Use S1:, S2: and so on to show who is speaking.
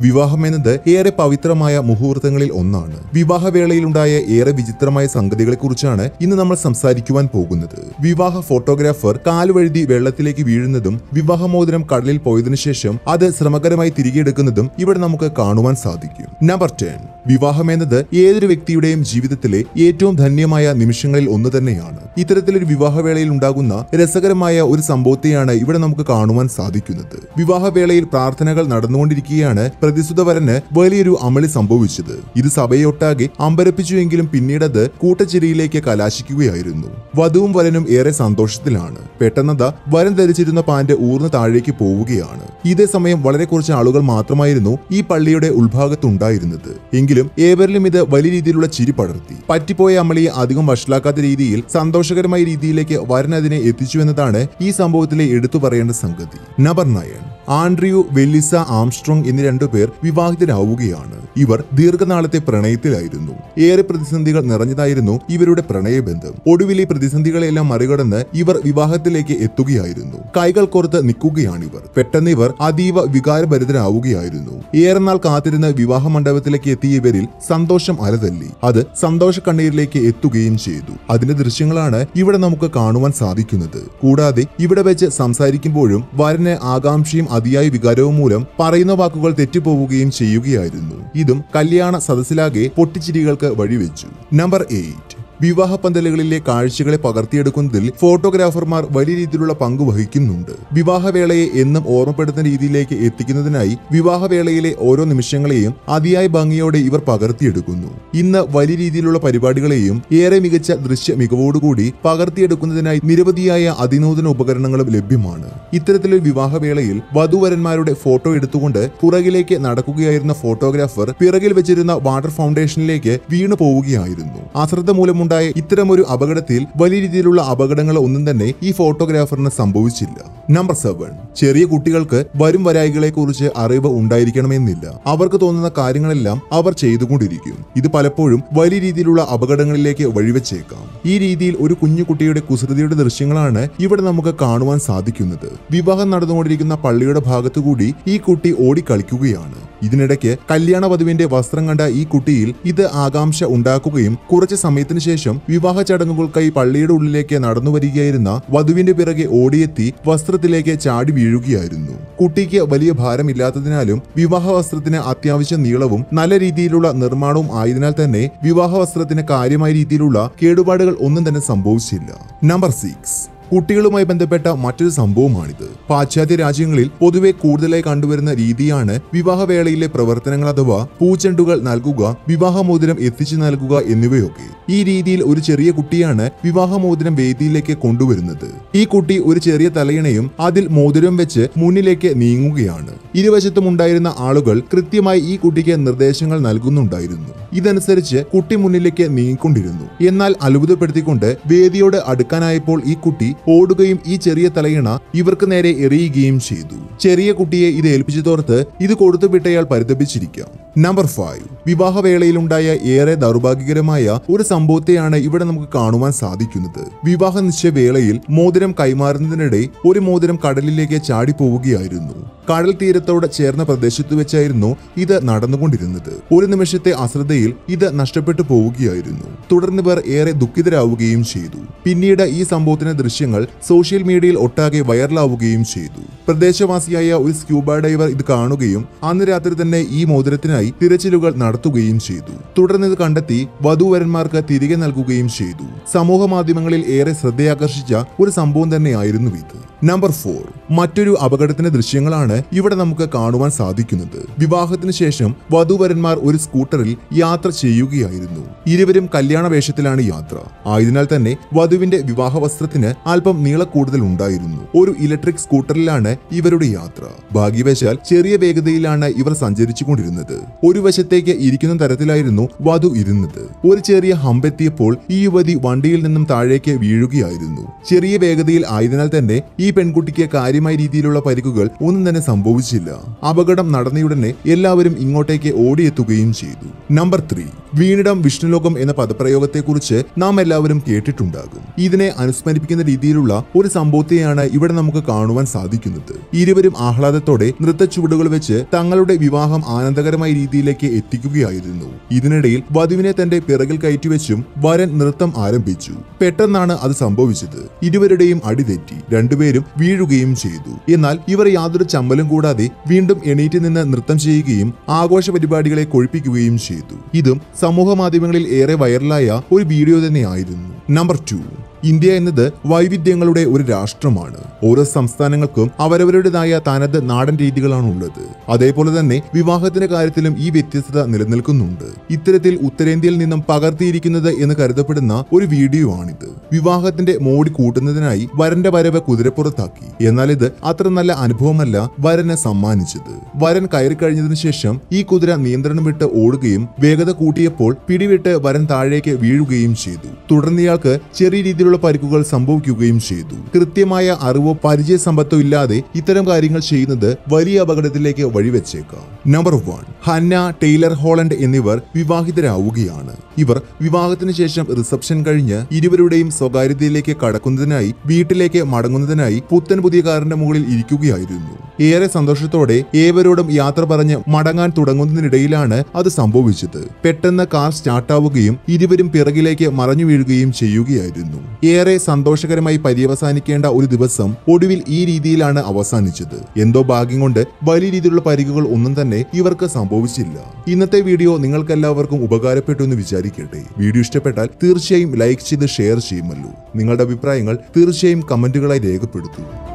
S1: വിവാഹം എന്നത് ഏറെ പവിത്രമായ മുഹൂർത്തങ്ങളിൽ ഒന്നാണ് വിവാഹവേളയിലുണ്ടായ ഏറെ വിചിത്രമായ സംഗതികളെക്കുറിച്ചാണ് ഇന്ന് നമ്മൾ സംസാരിക്കുവാൻ പോകുന്നത് വിവാഹ ഫോട്ടോഗ്രാഫർ കാലുവഴുതി വെള്ളത്തിലേക്ക് വീഴുന്നതും വിവാഹമോതിരം കടലിൽ പോയതിനു ശേഷം അത് ശ്രമകരമായി തിരികെ എടുക്കുന്നതും ഇവിടെ നമുക്ക് കാണുവാൻ സാധിക്കും നമ്പർ ടെൻ വിവാഹം എന്നത് ഏതൊരു വ്യക്തിയുടെയും ജീവിതത്തിലെ ഏറ്റവും ധന്യമായ നിമിഷങ്ങളിൽ ഒന്ന് തന്നെയാണ് ഇത്തരത്തിലൊരു വിവാഹവേളയിൽ ഉണ്ടാകുന്ന രസകരമായ ഒരു സംഭവത്തെയാണ് ഇവിടെ നമുക്ക് കാണുവാൻ സാധിക്കുന്നത് വിവാഹവേളയിൽ പ്രാർത്ഥനകൾ നടന്നുകൊണ്ടിരിക്കുകയാണ് പ്രതിസുത വരന് വലിയൊരു അമളി സംഭവിച്ചത് ഇത് സഭയൊട്ടാകെ അമ്പരപ്പിച്ചുവെങ്കിലും പിന്നീട് അത് കൂട്ടച്ചിരിയിലേക്ക് കലാശിക്കുകയായിരുന്നു വധുവും വരനും ഏറെ സന്തോഷത്തിലാണ് പെട്ടെന്നത വരൻ ധരിച്ചിരുന്ന പാന്റ് ഊർന്ന് താഴേക്ക് പോവുകയാണ് ഇതേ സമയം വളരെ കുറച്ച് ആളുകൾ മാത്രമായിരുന്നു ഈ പള്ളിയുടെ ഉൾഭാഗത്തുണ്ടായിരുന്നത് എങ്കിലും ഏവരിലും ഇത് വലിയ രീതിയിലുള്ള ചിരി പടർത്തി പറ്റിപ്പോയ അമളിയെ അധികം വഷളാക്കാത്ത രീതിയിൽ സന്തോഷകരമായ രീതിയിലേക്ക് വരൻ അതിനെ എത്തിച്ചു എന്നതാണ് ഈ സംഭവത്തിലെ എടുത്തു പറയേണ്ട സംഗതി നമ്പർ നയൻ ആൻഡ്രിയു വെല്ലിസ ആംസ്ട്രോങ് എന്നീ രണ്ടുപേർ വിവാഹിതരാവുകയാണ് ഇവർ ദീർഘനാളത്തെ പ്രണയത്തിലായിരുന്നു ഏറെ പ്രതിസന്ധികൾ നിറഞ്ഞതായിരുന്നു ഇവരുടെ പ്രണയബന്ധം ഒടുവിൽ ഈ പ്രതിസന്ധികളെല്ലാം മറികടന്ന് ഇവർ വിവാഹത്തിലേക്ക് എത്തുകയായിരുന്നു കൈകൾ കോർത്ത് നിൽക്കുകയാണിവർ പെട്ടെന്ന് ഇവർ അതീവ വികാരഭരിതരാവുകയായിരുന്നു ഏറെ നാൾ കാത്തിരുന്ന വിവാഹ മണ്ഡപത്തിലേക്ക് എത്തിയ ഇവരിൽ സന്തോഷം അലതല്ലി അത് സന്തോഷ കണ്ണീരിലേക്ക് എത്തുകയും ചെയ്തു അതിന്റെ ദൃശ്യങ്ങളാണ് ഇവിടെ നമുക്ക് കാണുവാൻ സാധിക്കുന്നത് കൂടാതെ ഇവിടെ വെച്ച് സംസാരിക്കുമ്പോഴും വരന് ആകാംക്ഷയും അതിയായ വികാരവും മൂലം പറയുന്ന വാക്കുകൾ തെറ്റിപ്പോവുകയും ചെയ്യുകയായിരുന്നു ഇതും കല്യാണ സദസ്സിലാകെ പൊട്ടിച്ചിരികൾക്ക് വഴിവെച്ചു നമ്പർ എയ്റ്റ് വിവാഹ പന്തലുകളിലെ കാഴ്ചകളെ പകർത്തിയെടുക്കുന്നതിൽ ഫോട്ടോഗ്രാഫർമാർ വലിയ രീതിയിലുള്ള പങ്ക് വഹിക്കുന്നുണ്ട് വിവാഹവേളയെ എന്നും ഓർമ്മപ്പെടുത്തുന്ന രീതിയിലേക്ക് എത്തിക്കുന്നതിനായി വിവാഹവേളയിലെ ഓരോ നിമിഷങ്ങളെയും അതിയായ ഭംഗിയോടെ ഇവർ പകർത്തിയെടുക്കുന്നു ഇന്ന് വലിയ രീതിയിലുള്ള പരിപാടികളെയും ഏറെ മികച്ച ദൃശ്യ മികവോടുകൂടി പകർത്തിയെടുക്കുന്നതിനായി നിരവധിയായ അതിനൂതന ഉപകരണങ്ങളും ലഭ്യമാണ് ഇത്തരത്തിലൊരു വിവാഹവേളയിൽ വധുവരന്മാരുടെ ഫോട്ടോ എടുത്തുകൊണ്ട് പുറകിലേക്ക് നടക്കുകയായിരുന്ന ഫോട്ടോഗ്രാഫർ പിറകിൽ വെച്ചിരുന്ന വാട്ടർ ഫൗണ്ടേഷനിലേക്ക് വീണു പോവുകയായിരുന്നു അശ്രദ്ധ മൂലമുണ്ടായ ഇത്തരമൊരു അപകടത്തിൽ വലിയ രീതിയിലുള്ള അപകടങ്ങൾ ഒന്നും തന്നെ ഈ ഫോട്ടോഗ്രാഫറിന് സംഭവിച്ചില്ല നമ്പർ സെവൻ ചെറിയ കുട്ടികൾക്ക് വരും വരായികളെ കുറിച്ച് അറിവ് ഉണ്ടായിരിക്കണമെന്നില്ല അവർക്ക് തോന്നുന്ന കാര്യങ്ങളെല്ലാം അവർ ചെയ്തുകൊണ്ടിരിക്കും ഇത് പലപ്പോഴും വലിയ രീതിയിലുള്ള അപകടങ്ങളിലേക്ക് വഴിവെച്ചേക്കാം ഈ രീതിയിൽ ഒരു കുഞ്ഞു കുട്ടിയുടെ കുസൃതിയുടെ ദൃശ്യങ്ങളാണ് ഇവിടെ നമുക്ക് കാണുവാൻ സാധിക്കുന്നത് വിവാഹം നടന്നുകൊണ്ടിരിക്കുന്ന പള്ളിയുടെ ഭാഗത്തുകൂടി ഈ കുട്ടി ഓടിക്കളിക്കുകയാണ് ഇതിനിടയ്ക്ക് കല്യാണ വധുവിന്റെ വസ്ത്രം കണ്ട ഈ കുട്ടിയിൽ ഇത് ആകാംക്ഷ ഉണ്ടാക്കുകയും കുറച്ച് സമയത്തിന് ശേഷം വിവാഹ ചടങ്ങുകൾക്കായി പള്ളിയുടെ ഉള്ളിലേക്ക് നടന്നു വരികയായിരുന്ന വധുവിന്റെ പിറകെ ഓടിയെത്തി വസ്ത്രത്തിലേക്ക് ചാടി വീഴുകയായിരുന്നു കുട്ടിക്ക് വലിയ ഭാരമില്ലാത്തതിനാലും വിവാഹ വസ്ത്രത്തിന് അത്യാവശ്യം നീളവും നല്ല രീതിയിലുള്ള നിർമ്മാണവും ആയതിനാൽ തന്നെ വിവാഹ വസ്ത്രത്തിന് കാര്യമായ രീതിയിലുള്ള കേടുപാടുകൾ ഒന്നും തന്നെ സംഭവിച്ചില്ല നമ്പർ സിക്സ് കുട്ടികളുമായി ബന്ധപ്പെട്ട മറ്റൊരു സംഭവമാണിത് പാശ്ചാത്യ രാജ്യങ്ങളിൽ പൊതുവെ കൂടുതലായി കണ്ടുവരുന്ന രീതിയാണ് വിവാഹവേളയിലെ പ്രവർത്തനങ്ങൾ അഥവാ പൂച്ചെണ്ടുകൾ നൽകുക വിവാഹമോതിരം എത്തിച്ചു നൽകുക എന്നിവയൊക്കെ ഈ രീതിയിൽ ഒരു ചെറിയ കുട്ടിയാണ് വിവാഹമോതിരം വേദിയിലേക്ക് കൊണ്ടുവരുന്നത് ഈ കുട്ടി ഒരു ചെറിയ തലയിണയും അതിൽ മോതിരം വെച്ച് മുന്നിലേക്ക് നീങ്ങുകയാണ് ഇരുവശത്തും ഉണ്ടായിരുന്ന ആളുകൾ കൃത്യമായി ഈ കുട്ടിക്ക് നിർദ്ദേശങ്ങൾ നൽകുന്നുണ്ടായിരുന്നു ഇതനുസരിച്ച് കുട്ടി മുന്നിലേക്ക് നീങ്ങിക്കൊണ്ടിരുന്നു എന്നാൽ അത്ഭുതപ്പെടുത്തിക്കൊണ്ട് വേദിയോട് അടുക്കാനായപ്പോൾ ഈ കുട്ടി ഓടുകയും ഈ ചെറിയ തലയിണ ഇവർക്ക് നേരെ എറിയുകയും ചെയ്തു ചെറിയ കുട്ടിയെ ഇത് ഏൽപ്പിച്ചതോർത്ത് ഇത് കൊടുത്തുവിട്ടയാൾ പരിതപിച്ചിരിക്കാം നമ്പർ ഫൈവ് വിവാഹവേളയിലുണ്ടായ ഏറെ ദൗർഭാഗ്യകരമായ ഒരു സംഭവത്തെയാണ് ഇവിടെ നമുക്ക് കാണുവാൻ സാധിക്കുന്നത് വിവാഹ നിശ്ചയവേളയിൽ മോതിരം കൈമാറുന്നതിനിടെ ഒരു മോതിരം കടലിലേക്ക് ചാടിപ്പോവുകയായിരുന്നു കടൽ തീരത്തോട് ചേർന്ന പ്രദേശത്ത് വെച്ചായിരുന്നു ഇത് നടന്നുകൊണ്ടിരുന്നത് ഒരു നിമിഷത്തെ അശ്രദ്ധയിൽ ഇത് നഷ്ടപ്പെട്ടു പോവുകയായിരുന്നു തുടർന്ന് ഇവർ ഏറെ ദുഃഖിതരാവുകയും ചെയ്തു പിന്നീട് ഈ സംഭവത്തിന്റെ ദൃശ്യങ്ങൾ സോഷ്യൽ മീഡിയയിൽ ഒട്ടാകെ വൈറലാവുകയും ചെയ്തു പ്രദേശവാസിയായ ഒരു സ്ക്യൂബ ഡൈവർ ഇത് കാണുകയും അന്ന് രാത്രി തന്നെ ഈ മോതിരത്തിനായി തിരച്ചിലുകൾ നടത്തുകയും ചെയ്തു തുടർന്ന് ഇത് കണ്ടെത്തി വധൂവരന്മാർക്ക് തിരികെ നൽകുകയും ചെയ്തു സമൂഹ മാധ്യമങ്ങളിൽ ഏറെ ശ്രദ്ധയാകർഷിച്ച ഒരു സംഭവം തന്നെയായിരുന്നു ഇത് നമ്പർ ഫോർ മറ്റൊരു അപകടത്തിന്റെ ദൃശ്യങ്ങളാണ് ഇവിടെ നമുക്ക് കാണുവാൻ സാധിക്കുന്നത് വിവാഹത്തിന് ശേഷം വധൂവരന്മാർ ഒരു സ്കൂട്ടറിൽ യാത്ര ചെയ്യുകയായിരുന്നു ഇരുവരും കല്യാണ വേഷത്തിലാണ് യാത്ര ആയതിനാൽ തന്നെ വധുവിന്റെ വിവാഹ വസ്ത്രത്തിന് അല്പം നീളക്കൂടുതൽ ഉണ്ടായിരുന്നു ഒരു ഇലക്ട്രിക് സ്കൂട്ടറിലാണ് ഇവരുടെ യാത്ര ഭാഗ്യവശാൽ ചെറിയ വേഗതയിലാണ് ഇവർ സഞ്ചരിച്ചു കൊണ്ടിരുന്നത് ഒരു വശത്തേക്ക് ഇരിക്കുന്ന തരത്തിലായിരുന്നു വധു ഇരുന്നത് ഒരു ചെറിയ ഹമ്പെത്തിയപ്പോൾ ഈ യുവതി വണ്ടിയിൽ നിന്നും താഴേക്ക് വീഴുകയായിരുന്നു ചെറിയ വേഗതയിൽ ആയതിനാൽ തന്നെ ഈ പെൺകുട്ടിക്ക് കാര്യമായ രീതിയിലുള്ള പരിക്കുകൾ ഒന്നും തന്നെ സംഭവിച്ചില്ല അപകടം നടന്നയുടനെ എല്ലാവരും ഇങ്ങോട്ടേക്ക് ഓടിയെത്തുകയും ചെയ്തു നമ്പർ ത്രീ വീണിടം വിഷ്ണുലോകം എന്ന പദപ്രയോഗത്തെക്കുറിച്ച് നാം എല്ലാവരും കേട്ടിട്ടുണ്ടാകും ഇതിനെ അനുസ്മരിപ്പിക്കുന്ന രീതിയിലുള്ള ഒരു സംഭവത്തെയാണ് ഇവിടെ നമുക്ക് കാണുവാൻ സാധിക്കുന്നത് ഇരുവരും ആഹ്ലാദത്തോടെ നൃത്ത ചുവടുകൾ വെച്ച് തങ്ങളുടെ വിവാഹം ആനന്ദകരമായ രീതിയിലേക്ക് എത്തിക്കുകയായിരുന്നു ഇതിനിടയിൽ വധുവിനെ തന്റെ പിറകിൽ കയറ്റിവെച്ചും വരൻ നൃത്തം ആരംഭിച്ചു പെട്ടെന്നാണ് അത് സംഭവിച്ചത് ഇരുവരുടെയും അടിതെറ്റി രണ്ടുപേരും വീഴുകയും ചെയ്തു എന്നാൽ ഇവർ യാതൊരു ചമ്മലും കൂടാതെ വീണ്ടും എണീറ്റ് നിന്ന് നൃത്തം ചെയ്യുകയും ആഘോഷ പരിപാടികളെ കൊഴിപ്പിക്കുകയും ചെയ്തു ഇതും സമൂഹ മാധ്യമങ്ങളിൽ ഏറെ വൈറലായ ഒരു വീഡിയോ തന്നെയായിരുന്നു നമ്പർ ടു ഇന്ത്യ എന്നത് വൈവിധ്യങ്ങളുടെ ഒരു രാഷ്ട്രമാണ് ഓരോ സംസ്ഥാനങ്ങൾക്കും അവരവരുടേതായ തനത് നാടൻ രീതികളാണ് ഉള്ളത് അതേപോലെ തന്നെ വിവാഹത്തിന്റെ കാര്യത്തിലും ഈ വ്യത്യസ്തത നിലനിൽക്കുന്നുണ്ട് ഇത്തരത്തിൽ ഉത്തരേന്ത്യയിൽ നിന്നും പകർത്തിയിരിക്കുന്നത് എന്ന് കരുതപ്പെടുന്ന ഒരു വീഡിയോ ആണിത് വിവാഹത്തിന്റെ മോടി കൂട്ടുന്നതിനായി വരന്റെ വരവ് കുതിരപ്പുറത്താക്കി എന്നാൽ ഇത് അത്ര നല്ല അനുഭവമല്ല വരന് സമ്മാനിച്ചത് വരൻ കയറി കഴിഞ്ഞതിനു ശേഷം ഈ കുതിര നിയന്ത്രണം വിട്ട് ഓടുകയും വേഗത കൂട്ടിയപ്പോൾ പിടിവിട്ട് വരൻ താഴേക്ക് വീഴുകയും ചെയ്തു തുടർന്ന് ഇയാൾക്ക് ചെറിയ രീതിയിലുള്ള പരിക്കുകൾ സംഭവിക്കുകയും ചെയ്തു കൃത്യമായ അറിവോ പരിചയ സമ്പത്തോ ഇല്ലാതെ ഇത്തരം കാര്യങ്ങൾ ചെയ്യുന്നത് വലിയ അപകടത്തിലേക്ക് വഴിവെച്ചേക്കാം number one Hannah Tyler Holland എന്നിവർ വിവാഹിതരാവുകയാണ് ഇവർ വിവാഹത്തിന് ശേഷം റിസപ്ഷൻ കഴിഞ്ഞ് ഇരുവരുടെയും സ്വകാര്യതയിലേക്ക് കടക്കുന്നതിനായി വീട്ടിലേക്ക് മടങ്ങുന്നതിനായി പുത്തൻ പുതിയ കാറിന്റെ മുകളിൽ ഇരിക്കുകയായിരുന്നു ഏറെ സന്തോഷത്തോടെ ഏവരോടും യാത്ര പറഞ്ഞ് മടങ്ങാൻ തുടങ്ങുന്നതിനിടയിലാണ് അത് സംഭവിച്ചത് പെട്ടെന്ന് കാർ സ്റ്റാർട്ടാവുകയും ഇരുവരും പിറകിലേക്ക് മറഞ്ഞു വീഴുകയും ചെയ്യുകയായിരുന്നു ഏറെ സന്തോഷകരമായി പര്യവസാനിക്കേണ്ട ഒരു ദിവസം ഒടുവിൽ ഈ രീതിയിലാണ് അവസാനിച്ചത് എന്തോ ഭാഗ്യം കൊണ്ട് വലിയ രീതിയിലുള്ള പരിക്കുകൾ ഒന്നും തന്നെ ഇവർക്ക് സംഭവിച്ചില്ല ഇന്നത്തെ വീഡിയോ നിങ്ങൾക്കെല്ലാവർക്കും ഉപകാരപ്പെട്ടു എന്ന് വിചാരിക്കട്ടെ വീഡിയോ ഇഷ്ടപ്പെട്ടാൽ തീർച്ചയായും ലൈക്ക് ചെയ്ത് ഷെയർ ചെയ്യുമല്ലോ നിങ്ങളുടെ അഭിപ്രായങ്ങൾ തീർച്ചയായും കമന്റുകളായി രേഖപ്പെടുത്തൂ